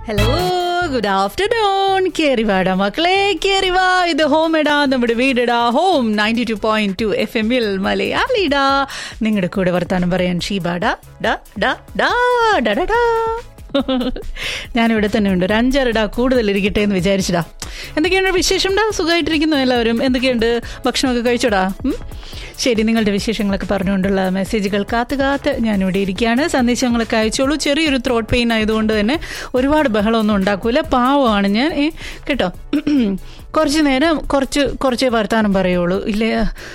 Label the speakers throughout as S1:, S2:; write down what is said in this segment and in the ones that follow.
S1: Hello good afternoon കേറിവാടാ മക്കളെ കേറിവാ ഇത് home ഇടാ നമ്മുടെ വീടിടാ home ninety two point two F എമ്മിൽ മലയാളിടാ നിങ്ങളുടെ കൂടെ വർത്താനം പറയാൻ ഷീബാടാ ഡാ ഡാ ഡാ ഡാ ഡാ ഡാ ഞാനിവിടെ തന്നെ ഉണ്ട് ഒരു അഞ്ചാറിടാ കൂടുതൽ ഇരിക്കട്ടെ എന്ന് വിചാരിച്ചിടാ എന്തൊക്കെയുണ്ട് വിശേഷം ഡാ സുഖമായിട്ടിരിക്കുന്നു എല്ലാവരും എന്തൊക്കെയുണ്ട് ഭക്ഷണമൊക്കെ കഴിച്ചോടാ ഉം? ശരി നിങ്ങളുടെ വിശേഷങ്ങളൊക്കെ പറഞ്ഞുകൊണ്ടുള്ള മെസ്സേജുകൾ കാത്ത് കാത്ത് ഞാനിവിടെ ഇരിക്കുകയാണ് സന്ദേശങ്ങളൊക്കെ അയച്ചോളൂ ചെറിയൊരു ത്രോട്ട് പെയിൻ ആയതുകൊണ്ട് തന്നെ ഒരുപാട് ബഹളമൊന്നും ഉണ്ടാക്കൂല പാവമാണ് ഞാൻ ഏ, കേട്ടോ കുറച്ച് നേരം കുറച്ച് കുറച്ചേ വർത്താനം പറയുള്ളൂ ഇല്ലേ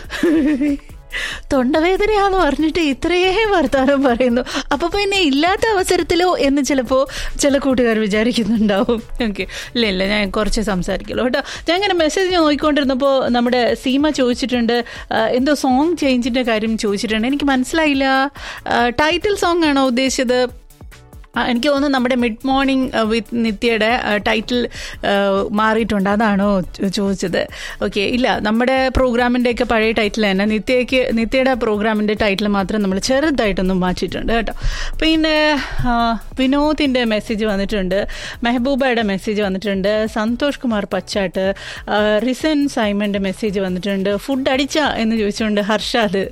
S1: തൊണ്ടവേദനയാന്ന് പറഞ്ഞിട്ട് ഇത്രയേ വർത്താനം പറയുന്നു അപ്പൊ പിന്നെ ഇല്ലാത്ത അവസരത്തിലോ എന്ന് ചിലപ്പോ ചില കൂട്ടുകാർ വിചാരിക്കുന്നുണ്ടാവും ഓക്കെ ഇല്ല ഇല്ല ഞാൻ കുറച്ച് സംസാരിക്കുള്ളൂ കേട്ടോ ഞാൻ ഇങ്ങനെ മെസ്സേജ് നോക്കിക്കൊണ്ടിരുന്നപ്പോൾ നമ്മുടെ സീമ ചോദിച്ചിട്ടുണ്ട് ആ, എന്തോ സോങ് ചേഞ്ചിന്റെ കാര്യം ചോദിച്ചിട്ടുണ്ട് എനിക്ക് മനസ്സിലായില്ല ടൈറ്റിൽ സോങ് ആണോ ഉദ്ദേശിച്ചത് ആ, എനിക്ക് തോന്നുന്നു നമ്മുടെ മിഡ് മോർണിംഗ് വിത്ത് നിത്യയുടെ ടൈറ്റിൽ മാറിയിട്ടുണ്ട് അതാണോ ചോ- ചോദിച്ചത് ഓക്കെ ഇല്ല നമ്മുടെ പ്രോഗ്രാമിൻ്റെ ഒക്കെ പഴയ ടൈറ്റിൽ തന്നെ നിത്യയ്ക്ക് നിത്യയുടെ പ്രോഗ്രാമിൻ്റെ ടൈറ്റിൽ മാത്രം നമ്മൾ ചെറുതായിട്ടൊന്നും മാറ്റിയിട്ടുണ്ട് കേട്ടോ പിന്നെ ആ, വിനോദിൻ്റെ മെസ്സേജ് വന്നിട്ടുണ്ട് മെഹബൂബയുടെ മെസ്സേജ് വന്നിട്ടുണ്ട് സന്തോഷ് കുമാർ പച്ചാട്ട് ആ, റിസൻ സൈമന്റെ മെസ്സേജ് വന്നിട്ടുണ്ട് ഫുഡ് അടിച്ച എന്ന് ചോദിച്ചുകൊണ്ട് ഹർഷാദ്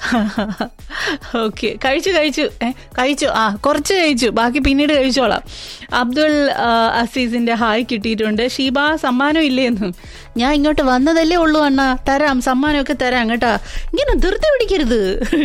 S1: ഓക്കെ കഴിച്ചു കഴിച്ചു ഏ, കഴിച്ചു ആ കുറച്ച് കഴിച്ചു ബാക്കി പിന്നീട് കഴിച്ചോളാം അബ്ദുൾ ആ, അസീസിന്റെ ഹായ് കിട്ടിയിട്ടുണ്ട് ഷീബ സമ്മാനം ഇല്ലേന്ന് ഞാൻ ഇങ്ങോട്ട് വന്നതല്ലേ ഉള്ളൂ അണ്ണ തരാം സമ്മാനമൊക്കെ തരാം കേട്ടാ ഇങ്ങനെ ധൃതി പിടിക്കരുത്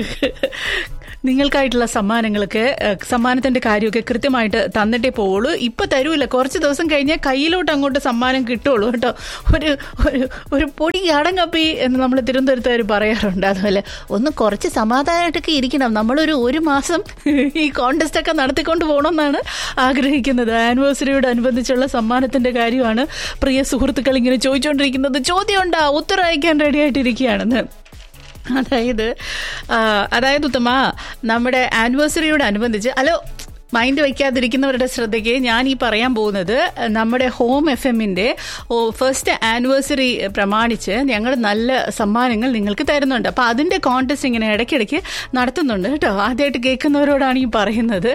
S1: നിങ്ങൾക്കായിട്ടുള്ള സമ്മാനങ്ങളൊക്കെ ഏഹ്, സമ്മാനത്തിന്റെ കാര്യമൊക്കെ കൃത്യമായിട്ട് തന്നിട്ടേ പോവുള്ളൂ ഇപ്പൊ തരൂല കുറച്ച് ദിവസം കഴിഞ്ഞാൽ കയ്യിലോട്ട് അങ്ങോട്ട് സമ്മാനം കിട്ടുള്ളൂ കേട്ടോ ഒരു ഒരു ഒരു പൊടി അടങ്ങപ്പി എന്ന് നമ്മൾ തിരുവനന്തപുരത്തുകാർ പറയാറുണ്ട് അതുപോലെ ഒന്ന് കുറച്ച് സമാധാനമായിട്ടൊക്കെ ഇരിക്കണം നമ്മളൊരു ഒരു മാസം ഈ കോണ്ടസ്റ്റ് ഒക്കെ നടത്തിക്കൊണ്ട് പോകണമെന്നാണ് ആഗ്രഹിക്കുന്നത് ആനിവേഴ്സറിയോട് അനുബന്ധിച്ചുള്ള സമ്മാനത്തിന്റെ കാര്യമാണ് പ്രിയ സുഹൃത്തുക്കൾ ഇങ്ങനെ ചോദിച്ചുകൊണ്ടിരിക്കുന്നത് ചോദ്യം ഉണ്ടാ ഉത്തരം അയക്കാൻ റെഡി ആയിട്ടിരിക്കുകയാണെന്ന് അതായത് ആ, അതായത് ഉത്തമ നമ്മുടെ ആനിവേഴ്സറിയോട് അനുബന്ധിച്ച് ഹലോ മൈൻഡ് വയ്ക്കാതിരിക്കുന്നവരുടെ ശ്രദ്ധയ്ക്ക് ഞാൻ ഈ പറയാൻ പോകുന്നത് നമ്മുടെ ഹോം എഫ് എമ്മിന്റെ ഫസ്റ്റ് ആനിവേഴ്സറി പ്രമാണിച്ച് ഞങ്ങൾ നല്ല സമ്മാനങ്ങൾ നിങ്ങൾക്ക് തരുന്നുണ്ട് അപ്പോൾ അതിന്റെ കോൺടെസ്റ്റ് ഇങ്ങനെ ഇടയ്ക്കിടയ്ക്ക് നടത്തുന്നുണ്ട് കേട്ടോ ആദ്യമായിട്ട് കേൾക്കുന്നവരോടാണ് ഈ പറയുന്നത്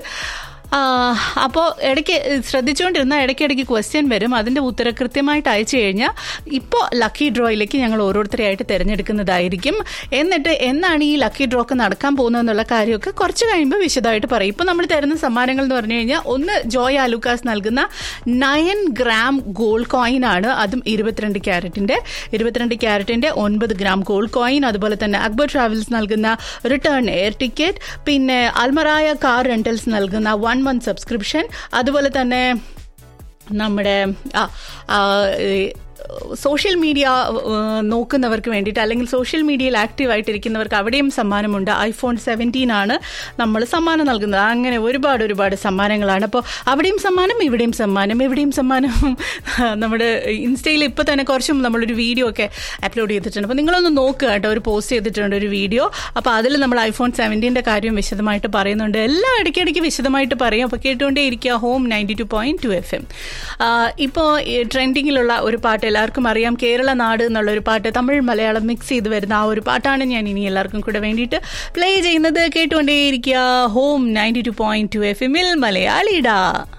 S1: അപ്പോൾ ഇടയ്ക്ക് ശ്രദ്ധിച്ചുകൊണ്ടിരുന്ന ഇടയ്ക്കിടയ്ക്ക് ക്വസ്റ്റ്യൻ വരും അതിൻ്റെ ഉത്തരം കൃത്യമായിട്ട് അയച്ചു കഴിഞ്ഞാൽ ഇപ്പോൾ ലക്കി ഡ്രോയിലേക്ക് ഞങ്ങൾ ഓരോരുത്തരെയായിട്ട് തിരഞ്ഞെടുക്കുന്നതായിരിക്കും എന്നിട്ട് എന്നാണ് ഈ ലക്കി ഡ്രോ ഒക്കെ നടക്കാൻ പോകുന്നതെന്നുള്ള കാര്യമൊക്കെ കുറച്ച് കഴിയുമ്പോൾ വിശദമായിട്ട് പറയും ഇപ്പോൾ നമ്മൾ തരുന്ന സമ്മാനങ്ങൾ എന്ന് പറഞ്ഞു കഴിഞ്ഞാൽ ഒന്ന് ജോയ് ആലുക്കാസ് നൽകുന്ന നയൻ ഗ്രാം ഗോൾഡ് കോയിൻ ആണ് അതും ഇരുപത്തിരണ്ട് ക്യാരറ്റിന്റെ ഇരുപത്തിരണ്ട് ക്യാരറ്റിന്റെ ഒൻപത് ഗ്രാം ഗോൾഡ് കോയിൻ അതുപോലെ തന്നെ അക്ബർ ട്രാവൽസ് നൽകുന്ന റിട്ടേൺ എയർ ടിക്കറ്റ് പിന്നെ അൽമറായ കാർ റെന്റൽസ് നൽകുന്ന വൺ മന്ത് സബ്സ്ക്രിപ്ഷൻ അതുപോലെ തന്നെ നമ്മുടെ ആ, ആ, ഈ, സോഷ്യൽ മീഡിയ ഏഹ്, നോക്കുന്നവർക്ക് വേണ്ടിയിട്ട് അല്ലെങ്കിൽ സോഷ്യൽ മീഡിയയിൽ ആക്റ്റീവ് ആയിട്ടിരിക്കുന്നവർക്ക് അവിടെയും സമ്മാനമുണ്ട് ഐഫോൺ സെവൻറ്റീൻ ആണ് നമ്മൾ സമ്മാനം നൽകുന്നത് അങ്ങനെ ഒരുപാട് ഒരുപാട് സമ്മാനങ്ങളാണ് അപ്പോൾ അവിടെയും സമ്മാനം ഇവിടെയും സമ്മാനം എവിടെയും സമ്മാനം നമ്മുടെ ഇൻസ്റ്റയിൽ ഇപ്പോൾ തന്നെ കുറച്ചും നമ്മളൊരു വീഡിയോ ഒക്കെ അപ്ലോഡ് ചെയ്തിട്ടുണ്ട് അപ്പോൾ നിങ്ങളൊന്ന് നോക്കുക കേട്ടോ ഒരു പോസ്റ്റ് ചെയ്തിട്ടുണ്ട് ഒരു വീഡിയോ അപ്പോൾ അതിൽ നമ്മൾ ഐഫോൺ സെവൻറ്റീൻ്റെ കാര്യം വിശദമായിട്ട് പറയുന്നുണ്ട് എല്ലാം ഇടയ്ക്കിടയ്ക്ക് വിശദമായിട്ട് പറയും അപ്പോൾ കേട്ടുകൊണ്ടേ ഇരിക്കുക home ninety two point two F M ഇപ്പോൾ ട്രെൻഡിങ്ങിലുള്ള ഒരു പാട്ട് എല്ലാവർക്കും അറിയാം കേരള നാട് എന്നുള്ള ഒരു പാട്ട് തമിഴ് മലയാളം മിക്സ് ചെയ്ത് വരുന്ന ആ ഒരു പാട്ടാണ് ഞാൻ ഇനി എല്ലാവർക്കും കൂടെ വേണ്ടിയിട്ട് പ്ലേ ചെയ്യുന്നത് കേട്ടുകൊണ്ടേയിരിക്കുക home ninety two point two F എമ്മിൽ മലയാളിടാ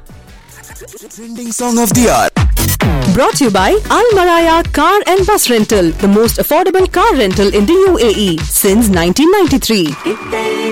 S2: Trending song of the hour.
S3: Brought to you by Al Maraya Car and Bus Rental, the most affordable car rental in the UAE since 1993.